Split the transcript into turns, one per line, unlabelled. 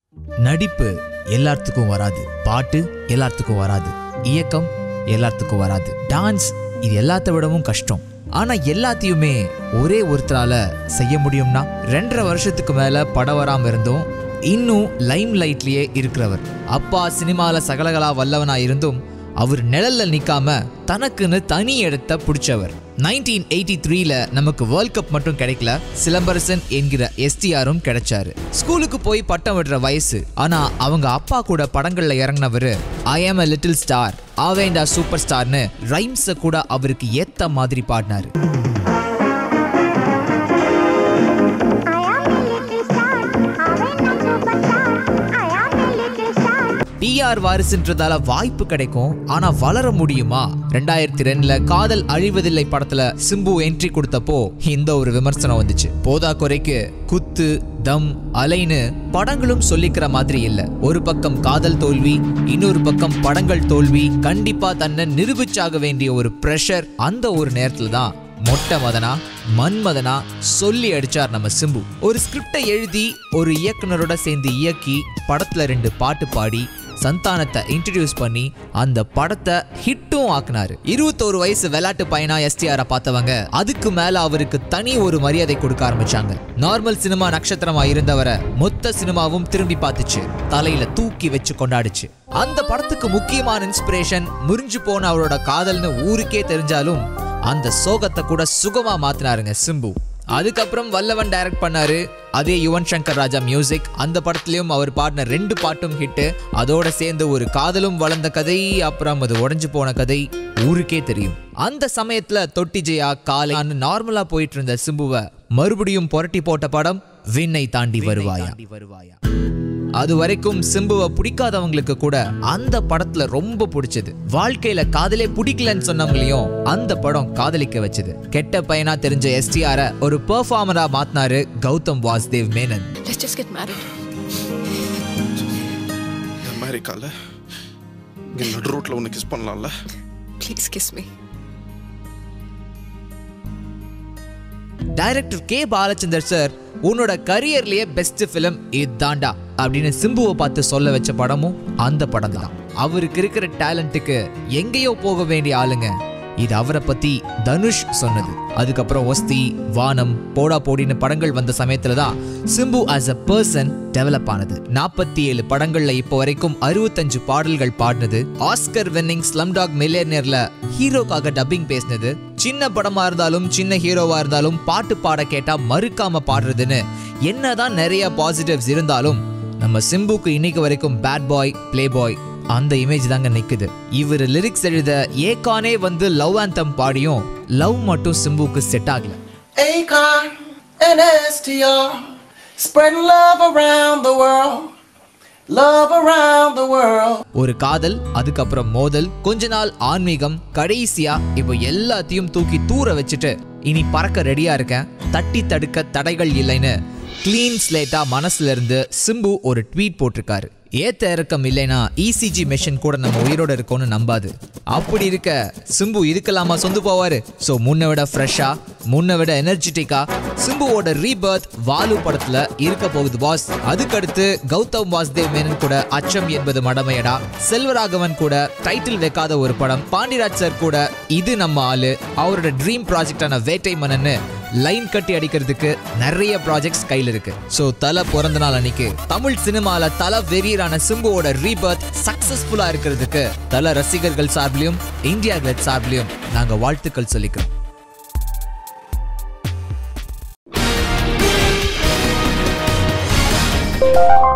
நடிப்பு எல்லாத்துக்கும் வராது பாட்டு எல்லாத்துக்கும் வராது இயக்கம் எல்லாத்துக்கும் வராது டான்ஸ் இது எல்லாத்த விடவும் கஷ்டம் ஆனா எல்லாத்தையுமே ஒரே ஒருத்தரால செய்ய முடியும்னா ரெண்டரை வருஷத்துக்கு மேல படம் வராம இருந்தும் இன்னும் லைம் லைட்லயே இருக்கிறவர் அப்பா சினிமால சகலகலா வல்லவனா இருந்தும் அவர் நிழல்ல நிக்காம தனக்குன்னு தனி இடத்த பிடிச்சவர் நைன்டீன் எயிட்டி த்ரீல நமக்கு வேர்ல்ட் கப் மட்டும் கிடைக்கல சிலம்பரசன் என்கிற எஸ்டிஆரும் கிடைச்சாரு ஸ்கூலுக்கு போய் பட்டம் விடுற வயசு ஆனா அவங்க அப்பா கூட படங்கள்ல இறங்கினவர் I am a little star ஆவேண்டா சூப்பர் ஸ்டார்னு ரைம்ஸை கூட அவருக்கு ஏத்த மாதிரி பாடினாரு டிஆர் வாரிசுன்றதால வாய்ப்பு கிடைக்கும் ஆனா வளர முடியுமா ரெண்டாயிரத்தி ரெண்டுல காதல் அழிவதில்லை படத்துல சிம்பு என்ட்ரி கொடுத்தப்போ இந்த ஒரு விமர்சனம் வந்துச்சு போதா குறைக்கு குத்து தம் அலைன்னு படங்களும் சொல்லிக்கிற மாதிரி இல்ல ஒரு பக்கம் காதல் தோல்வி இன்னொரு பக்கம் படங்கள் தோல்வி கண்டிப்பா தன்னை நிரூபிச்சாக வேண்டிய ஒரு பிரஷர் அந்த ஒரு நேரத்துல தான் மொட்டை மதனா மன்மதனா சொல்லி அடிச்சார் நம்ம சிம்பு ஒரு ஸ்கிரிப்டை எழுதி ஒரு இயக்குனரோட சேர்ந்து இயக்கி படத்துல ரெண்டு பாட்டு பாடி சந்தானத்தை இன்ட்ரடியூஸ் பண்ணி அந்த படத்தை ஹிட்டும் ஆக்குனாரு இருபத்தோரு வயசு விளையாட்டு பையனா எஸ்டிஆரை பார்த்தவங்க அதுக்கு மேல அவருக்கு தனி ஒரு மரியாதை கொடுக்க ஆரம்பிச்சாங்க நார்மல் சினிமா நட்சத்திரமா இருந்தவரை மொத்த சினிமாவும் திரும்பி பார்த்துச்சு தலையில தூக்கி வச்சு கொண்டாடுச்சு அந்த படத்துக்கு முக்கியமான இன்ஸ்பிரேஷன் முறிஞ்சு போன அவரோட காதல்னு ஊருக்கே தெரிஞ்சாலும் அந்த சோகத்தை கூட சுகமா மாத்தினாருங்க சிம்பு அதுக்கப்புறம் வல்லவன் டைரக்ட் பண்ணாரு அதே யுவன் சங்கர் ராஜா மியூசிக் அந்த படத்துலயும் அவர் பாடின ரெண்டு பாட்டும் ஹிட் அதோட சேர்ந்து ஒரு காதலும் வளர்ந்த கதை அப்புறம் அது உடைஞ்சு போன கதை ஊருக்கே தெரியும் அந்த சமயத்துல தொட்டி ஜெயா காலைன்னு நார்மலா போயிட்டு இருந்த சிம்புவை மறுபடியும் புரட்டி போட்ட படம் விண்ணை தாண்டி வருவாயா அது வரைக்கும் சிம்புவை பிடிக்காதவங்களுக்கு கூட அந்த படத்துல ரொம்ப பிடிச்சது வாழ்க்கையில காதலே பிடிக்கலன்னு சொன்னவங்களையும் அந்த படம் காதலிக்க வச்சது கெட்ட பையனா தெரிஞ்ச எஸ்டிஆர ஒரு பெர்ஃபார்மரா மாத்தினாரு Gautham Vasudev Menon
Let's just get married.
அமெரிக்கால இங்க நடு ரோட்ல உன்னை கிஸ் பண்ணலாம்ல
Please kiss me.
Director K Balachander sir உன்னோட கரியர்லயே பெஸ்ட் ஃபிலிம் இதுதான்டா அப்படின்னு சிம்புவை பார்த்து சொல்ல வச்ச படமும் அந்த படம் தான் அவருக்கு இருக்கிற டேலண்ட்டுக்கு எங்கேயோ போக வேண்டிய ஆளுங்க இது அவரை பத்தி தனுஷ் சொன்னது அதுக்கப்புறம் ஒஸ்தி வானம் போடா போடின்னு படங்கள் வந்த சமயத்துல தான் Simbu as a person develop ஆனது நாற்பத்தி ஏழு படங்கள்ல இப்போ வரைக்கும் அறுபத்தஞ்சு பாடல்கள் பாடினது ஆஸ்கர் வின்னிங் ஸ்லம்டாக் மில்லியனர்ல ஹீரோக்காக டப்பிங் பேசினது சின்ன படமா இருந்தாலும் சின்ன ஹீரோவா இருந்தாலும் பாட்டு பாட கேட்டா மறுக்காம பாடுறதுன்னு என்னதான் நிறைய பாசிட்டிவ்ஸ் இருந்தாலும் நம்ம சிம்புக்கு இன்னைக்கு வரைக்கும் பேட் பாய் ப்ளே பாய் அந்த இமேஜ் தாங்க நிக்குது இவர் லிரிக்ஸ் எழுத ஏகானே வந்து லவ் ஆந்தம் பாடியும் லவ் மட்டும் சிம்புக்கு செட் ஆகல
Akon and STR spreading love around the world. Love around the world.
ஒரு காதல் அதுக்கப்புறம் மோதல் கொஞ்ச நாள் ஆன்மீகம் கடைசியா இப்போ எல்லாத்தையும் தூக்கி தூர வச்சுட்டு இனி பறக்க ரெடியா இருக்கேன் தட்டி தடுக்க தடைகள் இல்லைன்னு க்ளீன் ஸ்லேட்டா மனசுல இருந்து சிம்பு ஒரு ட்வீட் போட்டிருக்காரு ஏத்த இறக்கம் இல்லைனா இசிஜி மெஷின் கூட நம்ம உயிரோட இருக்கோம்னு நம்பாது அப்படி இருக்க சிம்பு இதுக்கெல்லாமா சொந்து போவாரு ஸோ முன்னை விட ஃப்ரெஷ்ஷா முன்னை விட எனர்ஜெட்டிக்கா சிம்புவோட ரீபர்த் வாலு படத்துல இருக்க போகுது பாஸ் அதுக்கடுத்து கௌதம் வாசுதேவ் மேனன் கூட அச்சம் என்பது மடமையடா செல்வராகவன் கூட டைட்டில் வைக்காத ஒரு படம் பாண்டிராஜ் சார் கூட இது நம்ம ஆளு அவரோட ட்ரீம் ப்ராஜெக்டான வேட்டை மன்னன்னு லைன் கட்டி அடிக்கிறதுக்கு நிறைய ப்ராஜெக்ட்ஸ் கையில் இருக்கு ஸோ தலை பிறந்த நாள் அன்னைக்கு தமிழ் சினிமால தலை வெறியரான சிம்புவோட ரீபர்த் சக்சஸ்ஃபுல்லா இருக்கிறதுக்கு தல ரசிகர்கள் சார்பிலையும் இந்தியா கிளட் சார்பிலையும் நாங்க வாழ்த்துக்கள் சொல்லிக்கிறோம்
Thank